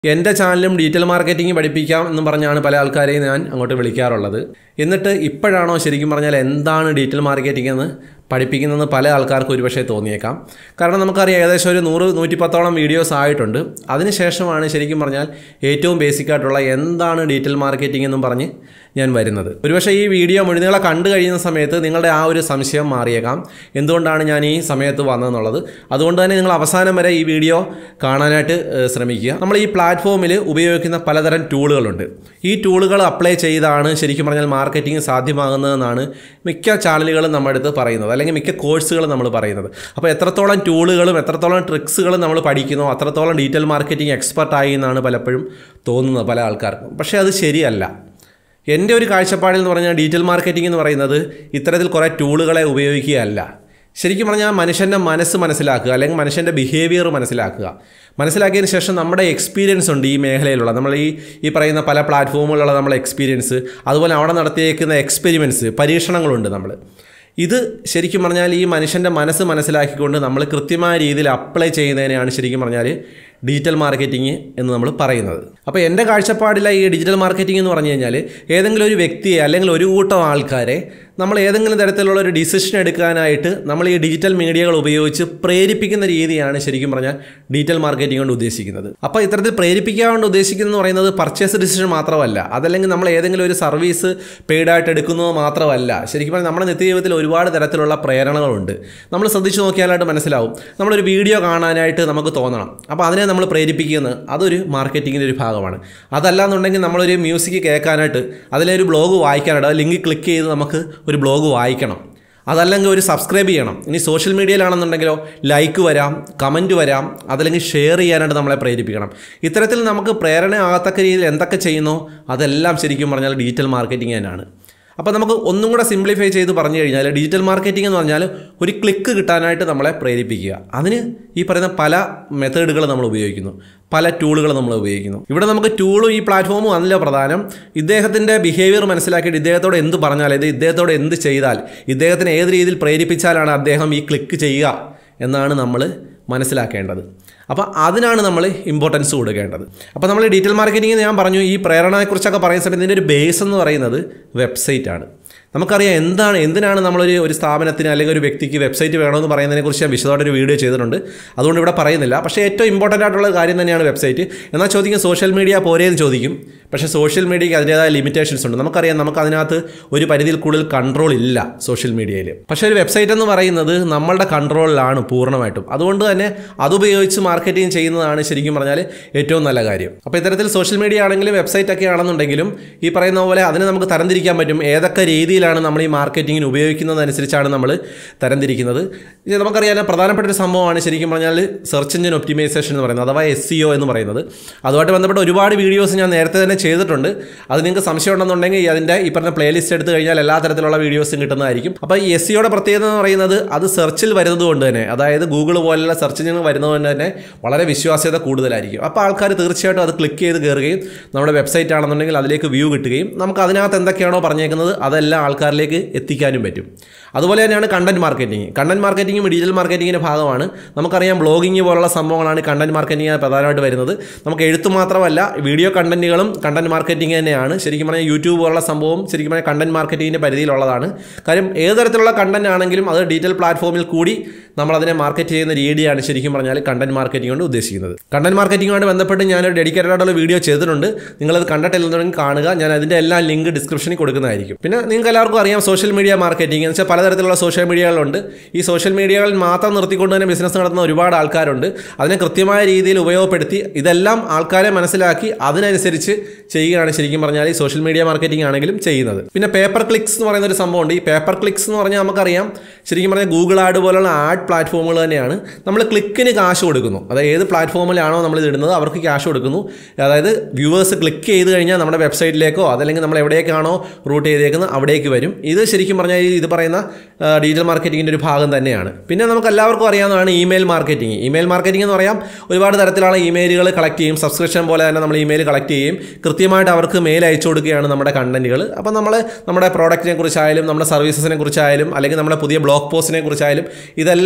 എൻ്റെ ചാനലും detail marketing പഠിപ്പിക്കാം എന്ന് പറഞ്ഞാണ് പല ആൾക്കാരെയും ഞാൻ അങ്ങോട്ട് വിളിക്കാറുള്ളത് എന്നിട്ട് ഇപ്പോഴാണോ ശരിക്കും പറഞ്ഞാൽ എന്താണ് ഡീറ്റെയിൽ മാർക്കറ്റിംഗ് എന്ന് പഠിപ്പിക്കുന്നതെന്ന് പല ആൾക്കാർക്കും ഒരുപക്ഷെ തോന്നിയേക്കാം കാരണം നമുക്കറിയാം ഏകദേശം ഒരു നൂറ് നൂറ്റിപ്പത്തോളം വീഡിയോസ് ആയിട്ടുണ്ട് അതിനുശേഷമാണ് ശരിക്കും പറഞ്ഞാൽ ഏറ്റവും ബേസിക് ആയിട്ടുള്ള എന്താണ് ഡീറ്റെയിൽ മാർക്കറ്റിംഗ് എന്നും പറഞ്ഞ് ഞാൻ വരുന്നത് ഒരുപക്ഷെ ഈ വീഡിയോ മുഴുനീളെ കണ്ടു കഴിയുന്ന സമയത്ത് നിങ്ങളുടെ ആ ഒരു സംശയം മാറിയേക്കാം എന്തുകൊണ്ടാണ് ഞാൻ ഈ സമയത്ത് വന്നതെന്നുള്ളത് അതുകൊണ്ട് തന്നെ നിങ്ങൾ അവസാനം വരെ ഈ വീഡിയോ കാണാനായിട്ട് ഏഹ്, ശ്രമിക്കുക നമ്മൾ ഈ പ്ലാറ്റ്ഫോമിൽ ഉപയോഗിക്കുന്ന പലതരം ടൂളുകളുണ്ട് ഈ ടൂളുകൾ അപ്ലൈ ചെയ്താണ് ശരിക്കും പറഞ്ഞാൽ മാർക്കറ്റിംഗ് സാധ്യമാകുന്നതെന്നാണ് മിക്ക ചാനലുകളും നമ്മുടെ അടുത്ത് പറയുന്നത് അല്ലെങ്കിൽ മിക്ക കോഴ്സുകളും നമ്മൾ പറയുന്നത് അപ്പോൾ എത്രത്തോളം ടൂളുകളും എത്രത്തോളം ട്രിക്സുകളും നമ്മൾ പഠിക്കുന്നോ അത്രത്തോളം ഡീറ്റെയിൽ മാർക്കറ്റിംഗ് എക്സ്പെർട്ടായി എന്നാണ് പലപ്പോഴും തോന്നുന്നത് പല ആൾക്കാർക്കും പക്ഷേ അത് ശരിയല്ല എൻ്റെ ഒരു കാഴ്ചപ്പാടിൽ എന്ന് പറഞ്ഞാൽ ഡീറ്റെയിൽ മാർക്കറ്റിംഗ് എന്ന് പറയുന്നത് ഇത്തരത്തിൽ കുറേ ടൂളുകളെ ഉപയോഗിക്കുകയല്ല ശരിക്കും പറഞ്ഞാൽ മനുഷ്യൻ്റെ മനസ്സ് മനസ്സിലാക്കുക അല്ലെങ്കിൽ മനുഷ്യൻ്റെ ബിഹേവിയർ മനസ്സിലാക്കുക മനസ്സിലാക്കിയതിന് ശേഷം നമ്മുടെ എക്സ്പീരിയൻസ് ഉണ്ട് ഈ മേഖലയിലുള്ള നമ്മൾ ഈ ഈ പറയുന്ന പല പ്ലാറ്റ്ഫോമുകളിലുള്ള നമ്മളെ എക്സ്പീരിയൻസ് അതുപോലെ അവിടെ നടത്തിയേക്കുന്ന എക്സ്പെരിമെൻറ്റ്സ് പരീക്ഷണങ്ങളുണ്ട് നമ്മൾ ഇത് ശരിക്കും പറഞ്ഞാൽ ഈ മനുഷ്യൻ്റെ മനസ്സ് മനസ്സിലാക്കിക്കൊണ്ട് നമ്മൾ കൃത്യമായ രീതിയിൽ അപ്ലൈ ചെയ്യുന്നതിനെയാണ് ശരിക്കും പറഞ്ഞാൽ ഡിജിറ്റൽ മാർക്കറ്റിംഗ് എന്ന് നമ്മൾ പറയുന്നത് അപ്പോൾ എൻ്റെ കാഴ്ചപ്പാടിലെ ഈ ഡിജിറ്റൽ മാർക്കറ്റിംഗ് എന്ന് പറഞ്ഞു കഴിഞ്ഞാൽ ഏതെങ്കിലും ഒരു വ്യക്തിയെ അല്ലെങ്കിൽ ഒരു കൂട്ടം ആൾക്കാരെ നമ്മൾ ഏതെങ്കിലും തരത്തിലുള്ള ഒരു ഡിസിഷൻ എടുക്കാനായിട്ട് നമ്മൾ ഈ ഡിജിറ്റൽ മീഡിയകൾ ഉപയോഗിച്ച് പ്രേരിപ്പിക്കുന്ന രീതിയാണ് ശരിക്കും പറഞ്ഞാൽ ഡിജിറ്റൽ മാർക്കറ്റിംഗ് കൊണ്ട് ഉദ്ദേശിക്കുന്നത് അപ്പോൾ ഇത്തരത്തിൽ പ്രേരിപ്പിക്കാൻ കൊണ്ട് ഉദ്ദേശിക്കുന്നത് എന്ന് പറയുന്നത് പർച്ചേസ് ഡിസിഷൻ മാത്രമല്ല അതല്ലെങ്കിൽ നമ്മൾ ഏതെങ്കിലും ഒരു സർവീസ് പെയ്ഡായിട്ട് എടുക്കുന്നത് മാത്രമല്ല ശരിക്കും പറഞ്ഞാൽ നമ്മുടെ നിത്യജീവിതത്തിൽ ഒരുപാട് തരത്തിലുള്ള പ്രേരണകളുണ്ട് നമ്മൾ ശ്രദ്ധിച്ചു നോക്കിയാലായിട്ട് മനസ്സിലാവും നമ്മളൊരു വീഡിയോ കാണാനായിട്ട് നമുക്ക് തോന്നണം അപ്പോൾ അതിനെ നമ്മൾ പ്രേരിപ്പിക്കുന്നത് അതൊരു മാർക്കറ്റിങ്ങിൻ്റെ ഒരു ഭാഗമാണ് അതല്ലാന്നുണ്ടെങ്കിൽ നമ്മളൊരു മ്യൂസിക് കേൾക്കാനായിട്ട് അതിലെ ഒരു ബ്ലോഗ് വായിക്കാനായിട്ട് ആ ലിങ്ക് ക്ലിക്ക് ചെയ്ത് നമുക്ക് ഒരു ബ്ലോഗ് വായിക്കണം അതല്ലെങ്കിൽ ഒരു സബ്സ്ക്രൈബ് ചെയ്യണം ഇനി സോഷ്യൽ മീഡിയയിലാണെന്നുണ്ടെങ്കിലോ ലൈക്ക് വരാം കമൻറ്റ് വരാം അതല്ലെങ്കിൽ ഷെയർ ചെയ്യാനായിട്ട് നമ്മളെ പ്രേരിപ്പിക്കണം ഇത്തരത്തിൽ നമുക്ക് പ്രേരണ ആകത്തക്ക രീതിയിൽ എന്തൊക്കെ ചെയ്യുന്നോ അതെല്ലാം ശരിക്കും പറഞ്ഞാൽ ഡിജിറ്റൽ മാർക്കറ്റിംഗ് തന്നെയാണ് അപ്പോൾ നമുക്ക് ഒന്നും കൂടെ സിംപ്ലിഫൈ ചെയ്ത് പറഞ്ഞു കഴിഞ്ഞാൽ ഡിജിറ്റൽ മാർക്കറ്റിംഗ് എന്ന് പറഞ്ഞാൽ ഒരു ക്ലിക്ക് കിട്ടാനായിട്ട് നമ്മളെ പ്രേരിപ്പിക്കുക അതിന് ഈ പറയുന്ന പല മെത്തേഡുകൾ നമ്മൾ ഉപയോഗിക്കുന്നു പല ടൂളുകൾ നമ്മൾ ഉപയോഗിക്കുന്നു ഇവിടെ നമുക്ക് ടൂളും ഈ പ്ലാറ്റ്ഫോമും അല്ല പ്രധാനം ഇദ്ദേഹത്തിൻ്റെ ബിഹേവിയർ മനസ്സിലാക്കിയിട്ട് ഇദ്ദേഹത്തോട് എന്ത് പറഞ്ഞാൽ ഇത് ഇദ്ദേഹത്തോട് എന്ത് ചെയ്താൽ ഇദ്ദേഹത്തിന് ഏത് രീതിയിൽ പ്രേരിപ്പിച്ചാലാണ് അദ്ദേഹം ഈ ക്ലിക്ക് ചെയ്യുക എന്നാണ് നമ്മൾ മനസ്സിലാക്കേണ്ടത് അപ്പോൾ അതിനാണ് നമ്മൾ ഇമ്പോർട്ടൻസ് കൊടുക്കേണ്ടത് അപ്പോൾ നമ്മൾ ഡീറ്റെയിൽ മാർക്കറ്റിംഗ് ഞാൻ പറഞ്ഞു ഈ പ്രേരണയെക്കുറിച്ചൊക്കെ പറയുന്ന സമയത്ത് ഇതിൻ്റെ ഒരു ബേസ് എന്ന് പറയുന്നത് വെബ്സൈറ്റാണ് നമുക്കറിയാം എന്താണ് എന്തിനാണ് നമ്മളൊരു ഒരു സ്ഥാപനത്തിന് അല്ലെങ്കിൽ ഒരു വ്യക്തിക്ക് വെബ്സൈറ്റ് വേണമെന്ന് പറയുന്നതിനെക്കുറിച്ച് ഞാൻ വിശദമായിട്ടൊരു വീഡിയോ ചെയ്തിട്ടുണ്ട് അതുകൊണ്ട് ഇവിടെ പറയുന്നില്ല പക്ഷേ ഏറ്റവും ഇമ്പോർട്ടൻ്റ് ആയിട്ടുള്ള കാര്യം തന്നെയാണ് വെബ്സൈറ്റ് എന്നാൽ ചോദിക്കും സോഷ്യൽ മീഡിയ പോരേന്ന് ചോദിക്കും പക്ഷേ സോഷ്യൽ മീഡിയയ്ക്ക് അതിൻ്റേതായ ലിമിറ്റേഷൻസ് ഉണ്ട് നമുക്കറിയാം നമുക്ക് അതിനകത്ത് ഒരു പരിധിയിൽ കൂടുതൽ കൺട്രോൾ ഇല്ല സോഷ്യൽ മീഡിയയിൽ പക്ഷേ ഒരു വെബ്സൈറ്റ് എന്ന് പറയുന്നത് നമ്മളുടെ കൺട്രോളിലാണ് പൂർണ്ണമായിട്ടും അതുകൊണ്ട് തന്നെ അതുപയോഗിച്ച് മാർക്കറ്റിംഗ് ചെയ്യുന്നതാണ് ശരിക്കും പറഞ്ഞാൽ ഏറ്റവും നല്ല കാര്യം അപ്പോൾ ഇത്തരത്തിൽ സോഷ്യൽ മീഡിയ ആണെങ്കിലും വെബ്സൈറ്റ് ഒക്കെ ആണെന്നുണ്ടെങ്കിലും ഈ പറയുന്ന പോലെ അതിനെ നമുക്ക് തരംതിരിക്കാൻ പറ്റും ഏതൊക്കെ രീതിയിലാണ് നമ്മൾ ഈ മാർക്കറ്റിങ്ങിന് ഉപയോഗിക്കുന്നതനുസരിച്ചാണ് നമ്മൾ തരംതിരിക്കുന്നത് ഇത് നമുക്കറിയാം പ്രധാനപ്പെട്ട ഒരു സംഭവമാണ് ശരിക്കും പറഞ്ഞാൽ സെർച്ച് എഞ്ചിൻ ഒപ്റ്റിമൈസേഷൻ എന്ന് പറയുന്നത് അഥവാ എസ് സിഒ എന്ന് പറയുന്നത് അതുമായിട്ട് ബന്ധപ്പെട്ട ഒരുപാട് വീഡിയോസ് ഞാൻ നേരത്തെ തന്നെ ചെയ്തിട്ടുണ്ട് അത് നിങ്ങൾക്ക് സംശയം ഉണ്ടെന്നുണ്ടെങ്കിൽ അതിൻ്റെ ഈ പറഞ്ഞ പ്ലേലിസ്റ്റ് എടുത്തു കഴിഞ്ഞാൽ എല്ലാ തരത്തിലുള്ള വീഡിയോസും കിട്ടുന്നതായിരിക്കും അപ്പോൾ ഈ എസ് സിയുടെ പ്രത്യേകത എന്ന് പറയുന്നത് അത് സെർച്ചിൽ വരുന്നത് കൊണ്ട് തന്നെ അതായത് ഗൂഗിൾ പോലുള്ള സെർച്ച് എഞ്ചിൻ വരുന്നത് കൊണ്ട് തന്നെ വളരെ വിശ്വാസ്യത കൂടുതലായിരിക്കും അപ്പോൾ ആൾക്കാർ തീർച്ചയായിട്ടും അത് ക്ലിക്ക് ചെയ്ത് കയറുകയും നമ്മുടെ വെബ്സൈറ്റ് ആണെന്നുണ്ടെങ്കിൽ അതിലേക്ക് വ്യൂ കിട്ടുകയും നമുക്ക് അതിനകത്ത് എന്തൊക്കെയാണോ പറഞ്ഞേക്കുന്നത് അതെല്ലാം ആൾക്കാരിലേക്ക് എത്തിക്കാനും പറ്റും അതുപോലെ തന്നെയാണ് കണ്ടന്റ് മാർക്കറ്റിംഗ് കണ്ടന്റ് മാർക്കറ്റിംഗും ഡിജിറ്റൽ മാർക്കറ്റിങ്ങിൻ്റെ ഭാഗമാണ് നമുക്കറിയാം ബ്ലോഗിംഗ് പോലുള്ള സംഭവങ്ങളാണ് കണ്ടന്റ് മാർക്കറ്റിംഗ് പ്രധാനമായിട്ട് വരുന്നത് നമുക്ക് എഴുത്ത് മാത്രമല്ല വീഡിയോ കണ്ടന്റുകളും കണ്ടന്റ് മാർക്കറ്റിംഗ് തന്നെയാണ് ശരിക്കും പറഞ്ഞാൽ യൂട്യൂബ് പോലുള്ള സംഭവം ശരിക്കും പറഞ്ഞാൽ കണ്ടന്റ് മാർക്കറ്റിങ്ങിൻ്റെ പരിധിയിലുള്ളതാണ് കാര്യം ഏത് തരത്തിലുള്ള കണ്ടന്റ് ആണെങ്കിലും അത് ഡിജിറ്റൽ പ്ലാറ്റ്ഫോമിൽ കൂടി നമ്മൾ അതിനെ മാർക്കറ്റ് ചെയ്യുന്ന രീതിയാണ് ശരിക്കും പറഞ്ഞാൽ കണ്ടന്റ് മാർക്കറ്റിംഗ് കൊണ്ട് ഉദ്ദേശിക്കുന്നത് കണ്ടന്റ് മാർക്കറ്റിംഗുമായിട്ട് ബന്ധപ്പെട്ട് ഞാനൊരു ഡെഡിക്കേറ്റഡ് ആയിട്ടുള്ള വീഡിയോ ചെയ്തിട്ടുണ്ട് നിങ്ങളത് കണ്ടിട്ടില്ലെന്നുണ്ടെങ്കിൽ കാണുക ഞാൻ അതിൻ്റെ എല്ലാ ലിങ്ക് ഡിസ്ക്രിപ്ഷനിൽ കൊടുക്കുന്നതായിരിക്കും പിന്നെ നിങ്ങൾക്ക് എല്ലാവർക്കും അറിയാം സോഷ്യൽ മീഡിയ മാർക്കറ്റിംഗ് എന്ന് വെച്ചാൽ പലതരത്തിലുള്ള സോഷ്യൽ മീഡിയകളുണ്ട് ഈ സോഷ്യൽ മീഡിയകളിൽ മാത്രം നിർത്തിക്കൊണ്ട് തന്നെ ബിസിനസ് നടത്തുന്ന ഒരുപാട് ആൾക്കാരുണ്ട് അതിനെ കൃത്യമായ രീതിയിൽ ഉപയോഗപ്പെടുത്തി ഇതെല്ലാം ആൾക്കാരെ മനസ്സിലാക്കി അതിനനുസരിച്ച് ചെയ്യുകയാണ് ശരിക്കും പറഞ്ഞാൽ ഈ സോഷ്യൽ മീഡിയ മാർക്കറ്റിംഗ് ആണെങ്കിലും ചെയ്യുന്നത് പിന്നെ പേപ്പർ ക്ലിക്സ് എന്ന് പറയുന്ന ഒരു സംഭവമുണ്ട് ഈ പേപ്പർ ക്ലിക്സ് എന്ന് പറഞ്ഞാൽ നമുക്കറിയാം ശരിക്കും പറഞ്ഞാൽ ഗൂഗിൾ ആഡ് പോലുള്ള ആഡ് പ്ലാറ്റ്ഫോമുകൾ തന്നെയാണ് നമ്മൾ ക്ലിക്കിന് കാശ് കൊടുക്കുന്നു അതായത് ഏത് പ്ലാറ്റ്ഫോമിലാണോ നമ്മൾ ഇത് ഇടുന്നത് അവർക്ക് ക്യാഷ് കൊടുക്കുന്നു അതായത് വ്യൂവേഴ്സ് ക്ലിക്ക് ചെയ്ത് കഴിഞ്ഞാൽ നമ്മുടെ വെബ്സൈറ്റിലേക്കോ അതല്ലെങ്കിൽ നമ്മൾ എവിടേക്കാണോ റൂട്ട് ചെയ്തേക്കുന്നത് അവിടേക്ക് വരും ഇത് ശരിക്കും പറഞ്ഞാൽ ഈ ഇത് പറയുന്ന ഡിജിറ്റൽ മാർക്കറ്റിങ്ങിൻ്റെ ഒരു ഭാഗം തന്നെയാണ് പിന്നെ നമുക്ക് എല്ലാവർക്കും അറിയാവുന്നതാണ് ഇമെയിൽ മാർക്കറ്റിംഗ് ഇമെയിൽ മാർക്കറ്റിംഗ് എന്ന് പറയാം ഒരുപാട് തരത്തിലുള്ള ഇമെയിലുകൾ കളക്ട് ചെയ്യും സബ്സ്ക്രിപ്ഷൻ പോലെ തന്നെ നമ്മൾ ഇമെയിൽ കളക്ട് ചെയ്യും കൃത്യമായിട്ട് അവർക്ക് മെയിൽ അയച്ചു കൊടുക്കുകയാണ് നമ്മുടെ കണ്ടന്റുകൾ അപ്പോൾ നമ്മൾ നമ്മുടെ പ്രോഡക്റ്റിനെ കുറിച്ചായാലും നമ്മുടെ സർവീസസിനെ കുറിച്ചായാലും അല്ലെങ്കിൽ നമ്മുടെ പുതിയ ബ്ലോഗ് പോസ്റ്റിനെ കുറിച്ചായാലും ഇതെല്ലാം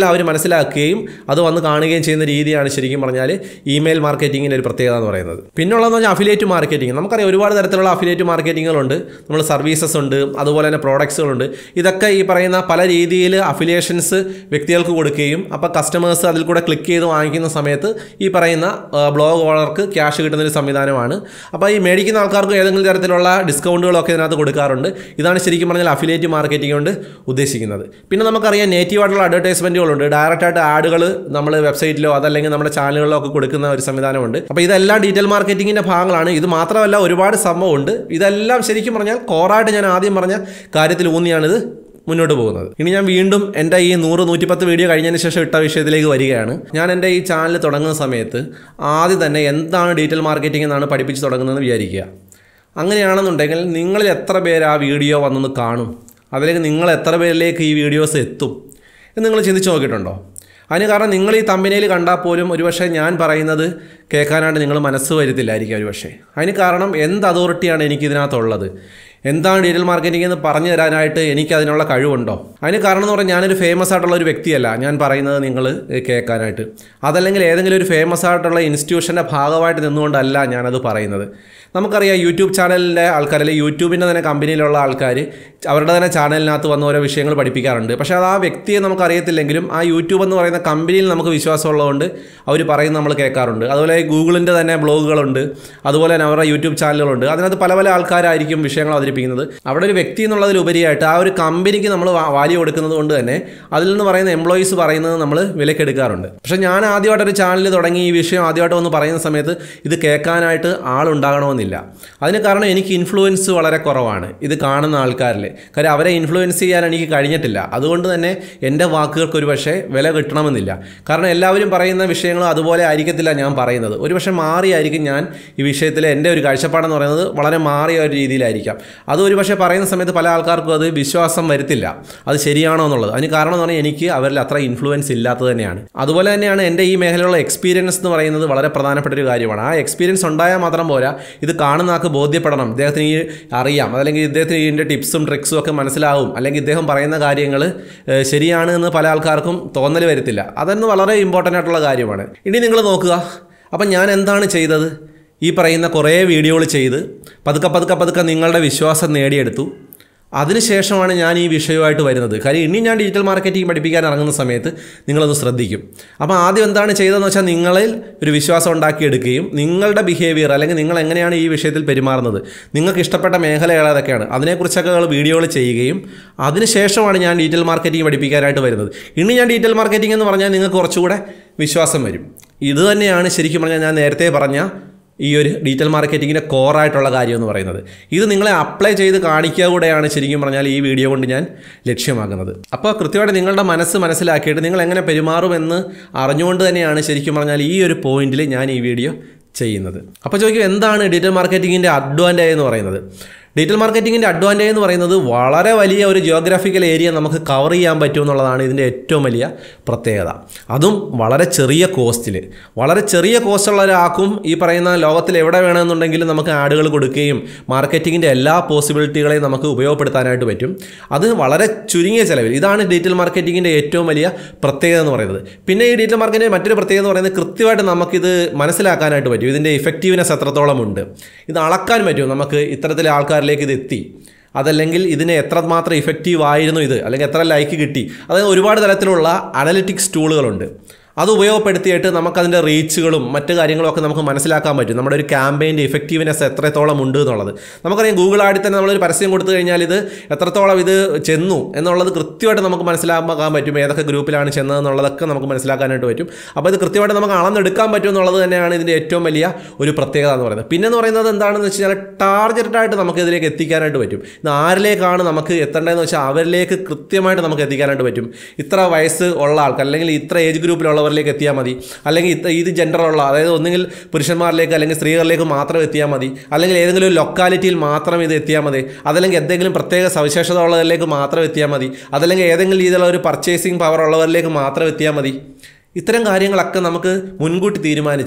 ഇതെല്ലാം അവർ മനസ്സിലാക്കുകയും അത് വന്ന് കാണുകയും ചെയ്യുന്ന രീതിയാണ് ശരിക്കും പറഞ്ഞാൽ ഇമെയിൽ മാർക്കറ്റിങ്ങിൻ്റെ ഒരു പ്രത്യേകത എന്ന് പറയുന്നത് പിന്നുള്ളതെന്ന് പറഞ്ഞാൽ അഫിലിയേറ്റ് മാർക്കറ്റിംഗ് നമുക്കറിയാം ഒരുപാട് തരത്തിലുള്ള അഫിലിയേറ്റ് മാർക്കറ്റിങ്ങുകളുണ്ട് നമ്മൾ സർവീസസ് ഉണ്ട് അതുപോലെ തന്നെ പ്രോഡക്ട്സുകളുണ്ട് ഇതൊക്കെ ഈ പറയുന്ന പല രീതിയിൽ അഫിലിയേഷൻസ് വ്യക്തികൾക്ക് കൊടുക്കുകയും അപ്പോൾ കസ്റ്റമേഴ്സ് അതിൽ കൂടെ ക്ലിക്ക് ചെയ്ത് വാങ്ങിക്കുന്ന സമയത്ത് ഈ പറയുന്ന ബ്ലോഗ് ഓണർക്ക് ക്യാഷ് കിട്ടുന്ന ഒരു സംവിധാനമാണ് അപ്പോൾ ഈ മേടിക്കുന്ന ആൾക്കാർക്ക് ഏതെങ്കിലും തരത്തിലുള്ള ഡിസ്കൗണ്ടുകളൊക്കെ ഇതിനകത്ത് കൊടുക്കാറുണ്ട് ഇതാണ് ശരിക്കും പറഞ്ഞാൽ അഫിലിയേറ്റ് മാർക്കറ്റിംഗ് കൊണ്ട് ഉദ്ദേശിക്കുന്നത് പിന്നെ നമുക്കറിയാം നേറ്റീവ് ആയിട്ടുള്ള അഡ്വർടൈസ്മെൻറ്റുകളുണ്ട് ഡയറക്റ്റ് ആയിട്ട് ആഡുകൾ നമ്മൾ വെബ്സൈറ്റിലോ അതല്ലെങ്കിൽ നമ്മുടെ ചാനലുകളിലോ ഒക്കെ കൊടുക്കുന്ന ഒരു സംവിധാനമുണ്ട് അപ്പോൾ ഇതെല്ലാം ഡീറ്റെയിൽ മാർക്കറ്റിങ്ങിൻ്റെ ഭാഗങ്ങളാണ് ഇത് മാത്രമല്ല ഒരുപാട് സംഭവമുണ്ട് ഇതെല്ലാം ശരിക്കും പറഞ്ഞാൽ കോറായിട്ട് ഞാൻ ആദ്യം പറഞ്ഞ കാര്യത്തിൽ ഊന്നിയാണിത് മുന്നോട്ട് പോകുന്നത് ഇനി ഞാൻ വീണ്ടും എൻ്റെ ഈ നൂറ് നൂറ്റിപ്പത്ത് വീഡിയോ കഴിഞ്ഞതിന് ശേഷം ഇട്ട വിഷയത്തിലേക്ക് വരികയാണ് ഞാൻ എൻ്റെ ഈ ചാനൽ തുടങ്ങുന്ന സമയത്ത് ആദ്യം തന്നെ എന്താണ് ഡീറ്റെയിൽ മാർക്കറ്റിംഗ് എന്നാണ് പഠിപ്പിച്ച് തുടങ്ങുന്നതെന്ന് വിചാരിക്കുക അങ്ങനെയാണെന്നുണ്ടെങ്കിൽ നിങ്ങളിൽ എത്ര പേര് ആ വീഡിയോ വന്നൊന്ന് കാണും അതിലേക്ക് നിങ്ങൾ എത്ര പേരിലേക്ക് ഈ വീഡിയോസ് എത്തും എന്ന് നിങ്ങൾ ചിന്തിച്ച് നോക്കിയിട്ടുണ്ടോ അതിന് കാരണം നിങ്ങൾ ഈ തമ്പനയിൽ കണ്ടാൽ പോലും ഒരുപക്ഷെ ഞാൻ പറയുന്നത് കേൾക്കാനായിട്ട് നിങ്ങൾ മനസ്സ് വരുത്തില്ലായിരിക്കും ഒരുപക്ഷെ അതിന് കാരണം എന്ത് അതോറിറ്റിയാണ് എനിക്ക് ഇതിനകത്തുള്ളത് എന്താണ് ഡീറ്റെയിൽ മാർക്കറ്റിംഗ് എന്ന് പറഞ്ഞു തരാനായിട്ട് എനിക്ക് അതിനുള്ള കഴിവുണ്ടോ അതിന് കാരണം എന്ന് പറഞ്ഞാൽ ഞാനൊരു ഫേമസ് ആയിട്ടുള്ള ഒരു വ്യക്തിയല്ല ഞാൻ പറയുന്നത് നിങ്ങൾ കേൾക്കാനായിട്ട് അതല്ലെങ്കിൽ ഏതെങ്കിലും ഒരു ഫേമസ് ആയിട്ടുള്ള ഇൻസ്റ്റിറ്റ്യൂഷൻ്റെ ഭാഗമായിട്ട് നിന്നുകൊണ്ടല്ല ഞാനത് പറയുന്നത് നമുക്കറിയാം യൂട്യൂബ് ചാനലിലെ ആൾക്കാർ അല്ലെങ്കിൽ യൂട്യൂബിൻ്റെ തന്നെ കമ്പനിയിലുള്ള ആൾക്കാർ അവരുടെ തന്നെ ചാനലിനകത്ത് വന്ന് ഓരോ വിഷയങ്ങൾ പഠിപ്പിക്കാറുണ്ട് പക്ഷേ അത് ആ വ്യക്തിയെ നമുക്ക് അറിയത്തില്ലെങ്കിലും ആ യൂട്യൂബ് എന്ന് പറയുന്ന കമ്പനിയിൽ നമുക്ക് വിശ്വാസമുള്ളതുകൊണ്ട് അവർ പറയുന്നത് നമ്മൾ കേൾക്കാറുണ്ട് അതുപോലെ ഗൂഗിളിൻ്റെ തന്നെ ബ്ലോഗുകളുണ്ട് അതുപോലെ തന്നെ അവരുടെ യൂട്യൂബ് ചാനലുകളുണ്ട് അതിനകത്ത് പല പല ആൾക്കാരായിരിക്കും വിഷയങ്ങൾ അവതരിപ്പിക്കുന്നത് അവിടെ ഒരു വ്യക്തി എന്നുള്ളതിലുപരിയായിട്ട് ആ ഒരു കമ്പനിക്ക് നമ്മൾ വാല്യൂ കൊടുക്കുന്നത് കൊണ്ട് തന്നെ അതിൽ നിന്ന് പറയുന്ന എംപ്ലോയീസ് പറയുന്നത് നമ്മൾ വിലക്കെടുക്കാറുണ്ട് പക്ഷേ ഞാൻ ആദ്യമായിട്ടൊരു ചാനൽ തുടങ്ങി ഈ വിഷയം ആദ്യമായിട്ട് വന്ന് പറയുന്ന സമയത്ത് ഇത് കേൾക്കാനായിട്ട് ആളുണ്ടാകണമെന്നില്ല അതിന് കാരണം എനിക്ക് ഇൻഫ്ലുവൻസ് വളരെ കുറവാണ് ഇത് കാണുന്ന ആൾക്കാരിൽ കാര്യം അവരെ ഇൻഫ്ലുവൻസ് ചെയ്യാൻ എനിക്ക് കഴിഞ്ഞിട്ടില്ല അതുകൊണ്ട് തന്നെ എൻ്റെ വാക്കുകൾക്ക് ഒരു പക്ഷേ വില കിട്ടണമെന്നില്ല കാരണം എല്ലാവരും പറയുന്ന വിഷയങ്ങൾ അതുപോലെ ആയിരിക്കത്തില്ല ഞാൻ പറയുന്നത് ഒരു പക്ഷേ മാറിയായിരിക്കും ഞാൻ ഈ വിഷയത്തിൽ എൻ്റെ ഒരു കാഴ്ചപ്പാടെന്ന് പറയുന്നത് വളരെ മാറിയ ഒരു രീതിയിലായിരിക്കാം അത് ഒരു പക്ഷേ പറയുന്ന സമയത്ത് പല ആൾക്കാർക്കും അത് വിശ്വാസം വരുത്തില്ല അത് ശരിയാണോ എന്നുള്ളത് അതിന് കാരണം എന്ന് പറഞ്ഞാൽ എനിക്ക് അവരിൽ അത്ര ഇൻഫ്ലുവൻസ് ഇല്ലാത്തത് തന്നെയാണ് അതുപോലെ തന്നെയാണ് എൻ്റെ ഈ മേഖലയിലുള്ള എക്സ്പീരിയൻസ് എന്ന് പറയുന്നത് വളരെ പ്രധാനപ്പെട്ട ഒരു കാര്യമാണ് ആ എക്സ്പീരിയൻസ് ഉണ്ടായാൽ മാത്രം പോരാ ഇത് കാണുന്ന ആൾക്ക് ബോധ്യപ്പെടണം ഇദ്ദേഹത്തിന് ഈ അറിയാം അല്ലെങ്കിൽ ഇദ്ദേഹത്തിന് ഇതിൻ്റെ ടിപ്സും ട്രിക്സും ഒക്കെ മനസ്സിലാവും അല്ലെങ്കിൽ ഇദ്ദേഹം പറയുന്ന കാര്യങ്ങൾ ഏഹ്, ശരിയാണ് എന്ന് പല ആൾക്കാർക്കും തോന്നൽ വരത്തില്ല അതെന്ന് വളരെ ഇമ്പോർട്ടൻ്റ് ആയിട്ടുള്ള കാര്യമാണ് ഇനി നിങ്ങൾ നോക്കുക അപ്പം ഞാൻ എന്താണ് ചെയ്തത് ഈ പറയുന്ന കുറേ വീഡിയോകൾ ചെയ്ത് പതുക്കെ പതുക്കെ പതുക്കെ നിങ്ങളുടെ വിശ്വാസം നേടിയെടുത്തു അതിനുശേഷമാണ് ഞാൻ ഈ വിഷയമായിട്ട് വരുന്നത് കാര്യം ഇനി ഞാൻ ഡിജിറ്റൽ മാർക്കറ്റിംഗ് പഠിപ്പിക്കാൻ ഇറങ്ങുന്ന സമയത്ത് നിങ്ങളൊന്ന് ശ്രദ്ധിക്കും അപ്പോൾ ആദ്യം എന്താണ് ചെയ്തതെന്ന് വെച്ചാൽ നിങ്ങളിൽ ഒരു വിശ്വാസം ഉണ്ടാക്കിയെടുക്കുകയും നിങ്ങളുടെ ബിഹേവിയർ അല്ലെങ്കിൽ നിങ്ങൾ എങ്ങനെയാണ് ഈ വിഷയത്തിൽ പെരുമാറുന്നത് നിങ്ങൾക്ക് ഇഷ്ടപ്പെട്ട മേഖല ഏതൊക്കെയാണ് അതിനെക്കുറിച്ചൊക്കെ നിങ്ങൾ വീഡിയോകൾ ചെയ്യുകയും അതിനുശേഷമാണ് ഞാൻ ഡിജിറ്റൽ മാർക്കറ്റിംഗ് പഠിപ്പിക്കാനായിട്ട് വരുന്നത് ഇനി ഞാൻ ഡിജിറ്റൽ മാർക്കറ്റിംഗ് എന്ന് പറഞ്ഞാൽ നിങ്ങൾക്ക് കുറച്ചുകൂടെ വിശ്വാസം വരും ഇത് തന്നെയാണ് ശരിക്കും പറഞ്ഞാൽ ഞാൻ നേരത്തെ പറഞ്ഞ ഈ ഒരു ഡിജിറ്റൽ മാർക്കറ്റിങ്ങിൻ്റെ കോറായിട്ടുള്ള കാര്യം എന്ന് പറയുന്നത് ഇത് നിങ്ങളെ അപ്ലൈ ചെയ്ത് കാണിക്കുക കൂടെയാണ് ശരിക്കും പറഞ്ഞാൽ ഈ വീഡിയോ കൊണ്ട് ഞാൻ ലക്ഷ്യമാക്കുന്നത് അപ്പോൾ കൃത്യമായിട്ട് നിങ്ങളുടെ മനസ്സ് മനസ്സിലാക്കിയിട്ട് നിങ്ങൾ എങ്ങനെ പെരുമാറുമെന്ന് അറിഞ്ഞുകൊണ്ട് തന്നെയാണ് ശരിക്കും പറഞ്ഞാൽ ഈ ഒരു പോയിന്റിൽ ഞാൻ ഈ വീഡിയോ ചെയ്യുന്നത് അപ്പോൾ ചോദിക്കും എന്താണ് ഡിജിറ്റൽ മാർക്കറ്റിങ്ങിൻ്റെ അഡ്വാൻറ്റേജ് എന്ന് പറയുന്നത് ഡിജിറ്റൽ മാർക്കറ്റിങ്ങിൻ്റെ അഡ്വാൻറ്റേജ് എന്ന് പറയുന്നത് വളരെ വലിയ ഒരു ജിയോഗ്രാഫിക്കൽ ഏരിയ നമുക്ക് കവർ ചെയ്യാൻ പറ്റും എന്നുള്ളതാണ് ഇതിൻ്റെ ഏറ്റവും വലിയ പ്രത്യേകത അതും വളരെ ചെറിയ കോസ്റ്റിൽ വളരെ ചെറിയ കോസ്റ്റുള്ള ഒരാൾക്കും ഈ പറയുന്ന ലോകത്തിൽ എവിടെ വേണമെന്നുണ്ടെങ്കിലും നമുക്ക് ആഡുകൾ കൊടുക്കുകയും മാർക്കറ്റിങ്ങിൻ്റെ എല്ലാ പോസിബിലിറ്റികളെയും നമുക്ക് ഉപയോഗപ്പെടുത്താനായിട്ട് പറ്റും അത് വളരെ ചുരുങ്ങിയ ചിലവിൽ ഇതാണ് ഡിജിറ്റൽ മാർക്കറ്റിങ്ങിൻ്റെ ഏറ്റവും വലിയ പ്രത്യേകത എന്ന് പറയുന്നത് പിന്നെ ഈ ഡിജിറ്റൽ മാർക്കറ്റിൻ്റെ മറ്റൊരു പ്രത്യേകത എന്ന് പറയുന്നത് കൃത്യമായിട്ട് നമുക്കിത് മനസ്സിലാക്കാനായിട്ട് പറ്റും ഇതിൻ്റെ ഇഫക്റ്റീവ്നെസ് എത്രത്തോളം ഉണ്ട് ഇത് അളക്കാൻ പറ്റും നമുക്ക് ഇത്തരത്തിലെ ആൾക്കാരിലേക്ക് ഇത് എത്തി അതല്ലെങ്കിൽ ഇതിന് എത്രമാത്രം ഇഫക്റ്റീവ് ആയിരുന്നു ഇത് അല്ലെങ്കിൽ എത്ര ലൈക്ക് കിട്ടി അതായത് ഒരുപാട് തരത്തിലുള്ള അനലിറ്റിക്സ് ടൂളുകളുണ്ട് അത് ഉപയോഗപ്പെടുത്തിയിട്ട് നമുക്കതിൻ്റെ റീച്ചുകളും മറ്റു കാര്യങ്ങളൊക്കെ നമുക്ക് മനസ്സിലാക്കാൻ പറ്റും നമ്മുടെ ഒരു ക്യാമ്പയിൻ്റെ ഇഫക്റ്റീവ്നെസ് എത്രത്തോളം ഉണ്ട് എന്നുള്ളത് നമുക്കറിയാം ഗൂഗിൾ ആടി തന്നെ നമ്മളൊരു പരസ്യം കൊടുത്തു കഴിഞ്ഞാൽ ഇത് എത്രത്തോളം ഇത് ചെന്നു എന്നുള്ളത് കൃത്യമായിട്ട് നമുക്ക് മനസ്സിലാക്കാൻ പറ്റും ഏതൊക്കെ ഗ്രൂപ്പിലാണ് ചെന്നതെന്നുള്ളതൊക്കെ നമുക്ക് മനസ്സിലാക്കാനായിട്ട് പറ്റും അപ്പോൾ ഇത് കൃത്യമായിട്ട് നമുക്ക് അളന്നെടുക്കാൻ പറ്റും എന്നുള്ളത് തന്നെയാണ് ഇതിൻ്റെ ഏറ്റവും വലിയ ഒരു പ്രത്യേകത എന്ന് പറയുന്നത് പിന്നെ എന്ന് പറയുന്നത് എന്താണെന്ന് വെച്ച് കഴിഞ്ഞാൽ ടാർഗറ്റഡ് ആയിട്ട് നമുക്ക് ഇതിലേക്ക് എത്തിക്കാനായിട്ട് പറ്റും ഇത് ആരിലേക്കാണ് നമുക്ക് എത്തേണ്ടതെന്ന് വെച്ചാൽ അവരിലേക്ക് കൃത്യമായിട്ട് നമുക്ക് എത്തിക്കാനായിട്ട് പറ്റും ഇത്ര വയസ്സ് ഉള്ള ആൾക്കാർ അല്ലെങ്കിൽ ഇത്ര ഏജ് ഗ്രൂപ്പിലുള്ളവരിലേക്ക് എത്തിയാൽ മതി അല്ലെങ്കിൽ ഇത്ര ഇത് ജെൻഡറുള്ള അതായത് ഒന്നുകിൽ പുരുഷന്മാരിലേക്ക് അല്ലെങ്കിൽ സ്ത്രീകളിലേക്ക് മാത്രം എത്തിയാൽ മതി അല്ലെങ്കിൽ ഏതെങ്കിലും ഒരു ലൊക്കാലിറ്റിയിൽ മാത്രം ഇത് എത്തിയാൽ മതി അതല്ലെങ്കിൽ എന്തെങ്കിലും പ്രത്യേക സവിശേഷത ഉള്ളവരിലേക്ക് മാത്രം എത്തിയാൽ മതി അതല്ലെങ്കിൽ ഏതെങ്കിലും രീതിയിലുള്ള ഒരു പർച്ചേസിങ് പവർ ഉള്ളവരിലേക്ക് മാത്രം എത്തിയാൽ മതി ഇത്തരം കാര്യങ്ങളൊക്കെ നമുക്ക് മുൻകൂട്ടി തീരുമാനിച്ച്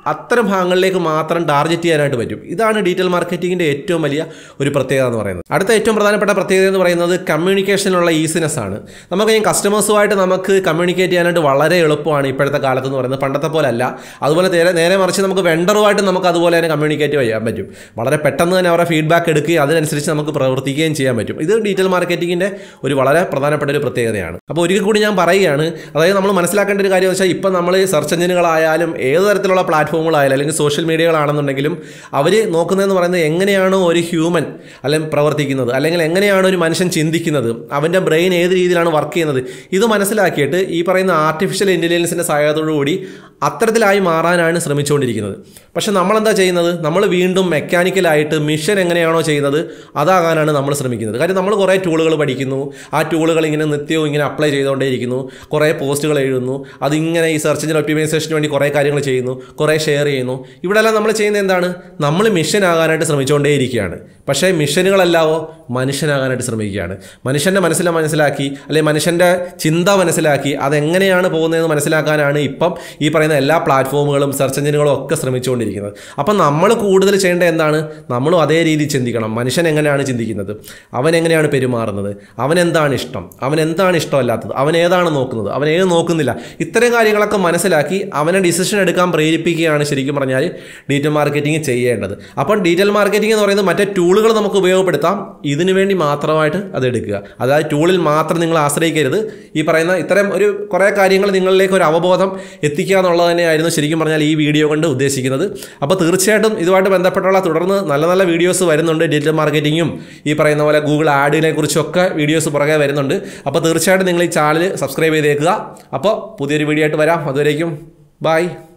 അത്തരം ഭാഗങ്ങളിലേക്ക് മാത്രം ടാർഗറ്റ് ചെയ്യാനായിട്ട് പറ്റും ഇതാണ് ഡീറ്റെയിൽ മാർക്കറ്റിങ്ങിൻ്റെ ഏറ്റവും വലിയ ഒരു പ്രത്യേകത എന്ന് പറയുന്നത് അടുത്ത ഏറ്റവും പ്രധാനപ്പെട്ട പ്രത്യേകത എന്ന് പറയുന്നത് കമ്മ്യൂണിക്കേഷനിലുള്ള ഈസിനെസ് ആണ് നമുക്ക് ഈ കസ്റ്റമേഴ്സുമായിട്ട് നമുക്ക് കമ്മ്യൂണിക്കേറ്റ് ചെയ്യാനായിട്ട് വളരെ എളുപ്പമാണ് ഇപ്പോഴത്തെ കാലത്ത് എന്ന് പറയുന്നത് പണ്ടത്തെ പോലെ അല്ല അതുപോലെ നേരെ നേരെ മറിച്ച് നമുക്ക് വെണ്ടറുമായിട്ട് നമുക്ക് അതുപോലെ തന്നെ കമ്മ്യൂണിക്കേറ്റ് ചെയ്യാൻ പറ്റും വളരെ പെട്ടെന്ന് തന്നെ അവരുടെ ഫീഡ്ബാക്ക് എടുക്കുകയും അതിനനുസരിച്ച് നമുക്ക് പ്രവർത്തിക്കുകയും ചെയ്യാൻ പറ്റും ഇത് ഡീറ്റെയിൽ മാർക്കറ്റിങ്ങിൻ്റെ ഒരു വളരെ പ്രധാനപ്പെട്ട ഒരു പ്രത്യേകതയാണ് അപ്പോൾ ഒരിക്കൽ കൂടി ഞാൻ പറയുകയാണ് അതായത് നമ്മൾ മനസ്സിലാക്കേണ്ട ഒരു കാര്യം എന്ന് വെച്ചാൽ ഇപ്പം നമ്മൾ സെർച്ച് എഞ്ചിനുകളായാലും ഏത് തരത്തിലുള്ള പ്ലാറ്റ്ഫോമുകളായാലും അല്ലെങ്കിൽ സോഷ്യൽ മീഡിയകളാണെന്നുണ്ടെങ്കിലും അവർ നോക്കുന്നതെന്ന് പറയുന്നത് എങ്ങനെയാണോ ഒരു ഹ്യൂമൻ അല്ലെങ്കിൽ പ്രവർത്തിക്കുന്നത് അല്ലെങ്കിൽ എങ്ങനെയാണ് ഒരു മനുഷ്യൻ ചിന്തിക്കുന്നത് അവൻ്റെ ബ്രെയിൻ ഏത് രീതിയിലാണ് വർക്ക് ചെയ്യുന്നത് ഇത് മനസ്സിലാക്കിയിട്ട് ഈ പറയുന്ന ആർട്ടിഫിഷ്യൽ ഇൻ്റലിജൻസിൻ്റെ സഹായത്തോടു കൂടി അത്തരത്തിലായി മാറാനാണ് ശ്രമിച്ചുകൊണ്ടിരിക്കുന്നത് പക്ഷെ നമ്മളെന്താ ചെയ്യുന്നത് നമ്മൾ വീണ്ടും മെക്കാനിക്കലായിട്ട് മിഷൻ എങ്ങനെയാണോ ചെയ്യുന്നത് അതാകാനാണ് നമ്മൾ ശ്രമിക്കുന്നത് കാര്യം നമ്മൾ കുറേ ടൂളുകൾ പഠിക്കുന്നു ആ ടൂളുകൾ ഇങ്ങനെ നിത്യവും ഇങ്ങനെ അപ്ലൈ ചെയ്തുകൊണ്ടേയിരിക്കുന്നു കുറേ പോസ്റ്റുകൾ എഴുതുന്നു അതിങ്ങനെ ഈ സെർച്ച് എഞ്ചിൻ ഒപ്റ്റിമൈസേഷന് വേണ്ടി കുറേ കാര്യങ്ങൾ ചെയ്യുന്നു കുറേ ഷെയർ ചെയ്യുന്നു ഇവിടെല്ലാം നമ്മൾ ചെയ്യുന്നത് എന്താണ് നമ്മൾ മിഷൻ ആകാനായിട്ട് ശ്രമിച്ചുകൊണ്ടേയിരിക്കുകയാണ് പക്ഷേ മിഷനുകളല്ലാവോ മനുഷ്യനാകാനായിട്ട് ശ്രമിക്കുകയാണ് മനുഷ്യൻ്റെ മനസ്സിലെ മനസ്സിലാക്കി അല്ലെങ്കിൽ മനുഷ്യൻ്റെ ചിന്ത മനസ്സിലാക്കി അതെങ്ങനെയാണ് പോകുന്നതെന്ന് മനസ്സിലാക്കാനാണ് ഇപ്പം ഈ പറയുന്ന എല്ലാ പ്ലാറ്റ്ഫോമുകളും സെർച്ച് എഞ്ചിനുകളും ഒക്കെ ശ്രമിച്ചുകൊണ്ടിരിക്കുന്നത് അപ്പം നമ്മൾ കൂടുതൽ ചെയ്യേണ്ടത് എന്താണ് നമ്മളും അതേ രീതിയിൽ ചിന്തിക്കണം മനുഷ്യൻ എങ്ങനെയാണ് ചിന്തിക്കുന്നത് അവൻ എങ്ങനെയാണ് പെരുമാറുന്നത് അവൻ എന്താണ് ഇഷ്ടം അവൻ എന്താണ് ഇഷ്ടമല്ലാത്തത് അവൻ ഏതാണ് നോക്കുന്നത് അവൻ ഏത് നോക്കുന്നില്ല ഇത്തരം കാര്യങ്ങളൊക്കെ മനസ്സിലാക്കി അവനെ ഡിസിഷൻ എടുക്കാൻ പ്രേരിപ്പിക്കുകയാണ് ശരിക്കും പറഞ്ഞാൽ ഡീറ്റെയിൽ മാർക്കറ്റിംഗ് ചെയ്യേണ്ടത് അപ്പം ഡീറ്റെയിൽ മാർക്കറ്റിംഗ് എന്ന് പറയുന്നത് മറ്റേ ടൂളുകൾ നമുക്ക് ഉപയോഗപ്പെടുത്താം ഇതിനു വേണ്ടി മാത്രമായിട്ട് അത് എടുക്കുക അതായത് ടൂളിൽ മാത്രം നിങ്ങൾ ആശ്രയിക്കരുത് ഈ പറയുന്ന ഇത്തരം ഒരു കുറേ കാര്യങ്ങൾ നിങ്ങളിലേക്ക് ഒരു അവബോധം എത്തിക്കുക എന്നുള്ളത് തന്നെയായിരുന്നു ശരിക്കും പറഞ്ഞാൽ ഈ വീഡിയോ കൊണ്ട് ഉദ്ദേശിക്കുന്നത് അപ്പോൾ തീർച്ചയായിട്ടും ഇതുമായിട്ട് ബന്ധപ്പെട്ടുള്ള തുടർന്ന് നല്ല നല്ല വീഡിയോസ് വരുന്നുണ്ട് ഡിജിറ്റൽ മാർക്കറ്റിങ്ങും ഈ പറയുന്ന പോലെ ഗൂഗിൾ ആഡിനെ കുറിച്ചൊക്കെ വീഡിയോസ് പുറകെ വരുന്നുണ്ട് അപ്പോൾ തീർച്ചയായിട്ടും നിങ്ങൾ ഈ ചാനൽ സബ്സ്ക്രൈബ് ചെയ്തേക്കുക അപ്പോൾ പുതിയൊരു വീഡിയോ ആയിട്ട് വരാം അതുവരേക്കും ബൈ